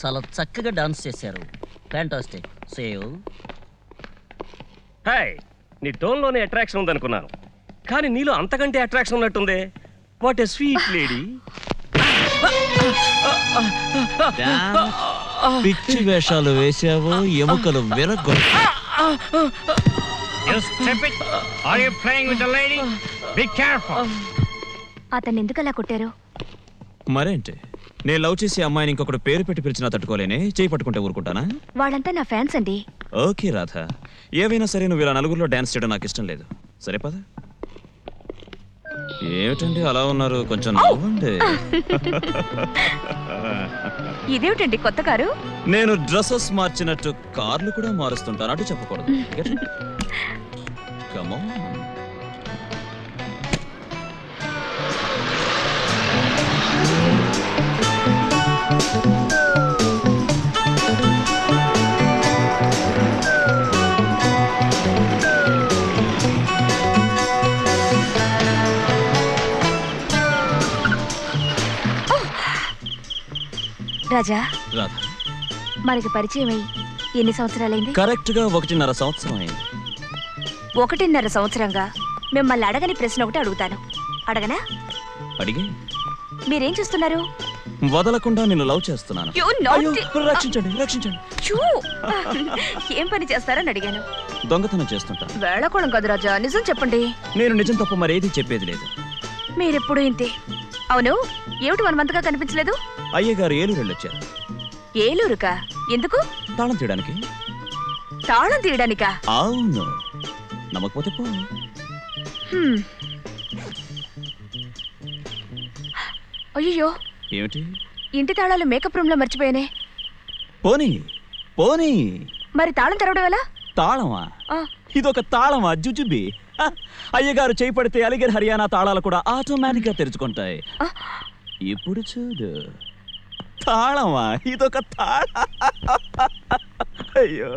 చాలా చక్కగా డాన్స్ చేశారు ఫ్యాంటాస్టిక్ సేవ్ హాయ్ నీ టోన్లోనే అట్రాక్షన్ ఉందనుకున్నాను కానీ నీలో అంతకంటే అట్రాక్షన్ ఉన్నట్టుంది వాట్ ఎ స్వీట్ లేడీ పిచ్చి వేషాలు వేసావో ఎముకలు విరగొట్టు You stupid! Are you playing with the lady? Be careful! అతన్ని ఎందుకు అలా కొట్టారు మరేంటి నేను లవ్ చేసే అమ్మాయిని ఇంకొకటి పేరు పెట్టి పిలిచినా తట్టుకోలేనే చేయి పట్టుకుంటే ఊరుకుంటానా వాళ్ళంతా నా ఫ్యాన్స్ అండి ఓకే రాధ ఏవైనా సరే నువ్వు ఇలా నలుగురిలో డాన్స్ చేయడం నాకు ఇష్టం లేదు సరే పద ఏమిటండి అలా ఉన్నారు కొంచెం నవ్వండి ఇదేమిటండి కొత్త కారు నేను డ్రెస్సెస్ మార్చినట్టు కార్లు కూడా మారుస్తుంటాను అటు చెప్పకూడదు Get it? Come on. రాజా రాధ మనకి పరిచయం అయ్యి ఎన్ని సంవత్సరాలైంది కరెక్ట్ గా ఒకటిన్నర సంవత్సరం అయింది ఒకటిన్నర సంవత్సరంగా మిమ్మల్ని అడగని ప్రశ్న ఒకటి అడుగుతాను అడగనా అడిగి మీరేం చూస్తున్నారు వదలకుండా నిన్ను లవ్ చేస్తున్నాను You naughty- అయ్యో, రక్షించండి రక్షించండి చూ! ఏం పని చేస్తారని అడిగాను దొంగతనం చేస్తుంటా వేళకోళం కాదు రాజా నిజం చెప్పండి నేను నిజం తప్ప మరేది చెప్పేది లేదు మీరెప్పుడు ఇంతే అవును ఏమిటి వన్ మంత్గా కనిపించలేదు అయ్యగారు ఏలూరు వెళ్ళొచ్చారు ఏలూరుకా ఎందుకు తాళం తీయడానికి తాళం తీయడానికా అవును నమ్మకపోతే పో హ్మ్. అయ్యో ఏమిటి ఇంటి తాళాలు మేకప్ రూమ్ లో మర్చిపోయానే పోనీ పోనీ మరి తాళం తెరవడం ఎలా తాళమా ఆ, ఇదొక తాళమా జుజుబి హ, అయ్యగారు చేయి పడితే అలిగర్ హర్యానా తాళాలు కూడా ఆటోమేటిక్ గా తెరుచుకుంటాయి ఆ. ఇప్పుడు చూడు తాళమా ఇదొక తాళ అయ్యో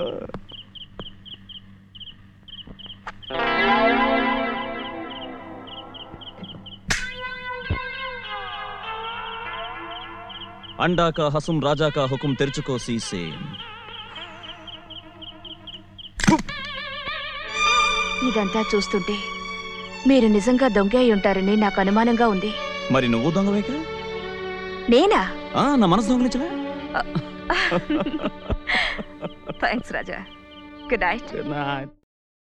అండాక హసుం రాజాకా హుకుం తెరుచుకో సీసేం ఇదంతా చూస్తుంటే మీరు నిజంగా దొంగ అయి ఉంటారని నాకు అనుమానంగా ఉంది మరి నువ్వు దొంగవేకా నేనా ఆ, నా మనసు దొంగలించలే thanks Raja good night Good night.